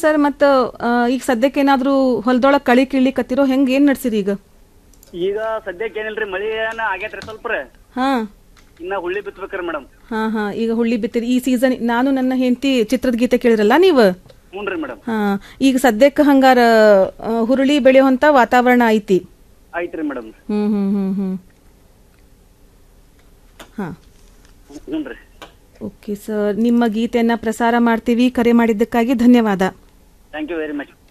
sir ಮತ್ತ ಆ, ಈಗ ಸದ್ಯಕ್ಕೆ ಏನಾದ್ರೂ ಹೊಲದೊಳಗ್ ಕಳಿ ಕೀಳ್ಲಿಕತ್ತಿರೋ ಹೆಂಗ್ ಏನ್ ನಡ್ಸಿರಿ ಈಗ ಈಗ ಸದ್ಯಕ್ಕೆ ಏನಿಲ್ರಿ ಮಳಿ ಏನ ಆಗೇತ್ರಿ ಸ್ವಲ್ಪ ಹಾ ಇನ್ನ ಹುಳ್ಳಿ ಬಿತ್ಬೇಕ್ರಿ ಮೇಡಮ್ ಹಾ ಹಾ ಈಗ ಹುಳ್ಳಿ ಬಿತ್ತಿರಿ ಈ ಸೀಸನ್ ನಾನು ನನ್ನ ಹೆಂಡತಿ ಚಿತ್ರದ ಗೀತೆ ಕೇಳಿರಲ್ಲ ನೀವು ಹ್ಞೂನ್ರಿ ಮೇಡಮ್ ಹಾ ಈಗ ಸದ್ಯಕ್ಕೆ ಹಂಗಾರ ಆ, ಹುರುಳಿ ಬೆಳೆಯುವಂತ ವಾತಾವರಣ ಐತಿ ಆಯ್ತ್ರಿ ಮೇಡಮ್ ಹ್ಮ್ ಹ್ಮ್ ಹ್ಮ್ ಹ್ಮ್ ಹಾ ಹ್ಞೂನ್ರಿ ಓಕೆ ಸರ್ ನಿಮ್ಮ ಗೀತೆಯನ್ನ ಪ್ರಸಾರ ಮಾಡ್ತೀವಿ ಕರೆ ಮಾಡಿದ್ದಕ್ಕಾಗಿ ಧನ್ಯವಾದ ಥ್ಯಾಂಕ್ ಯು ವೆರಿ ಮಚ್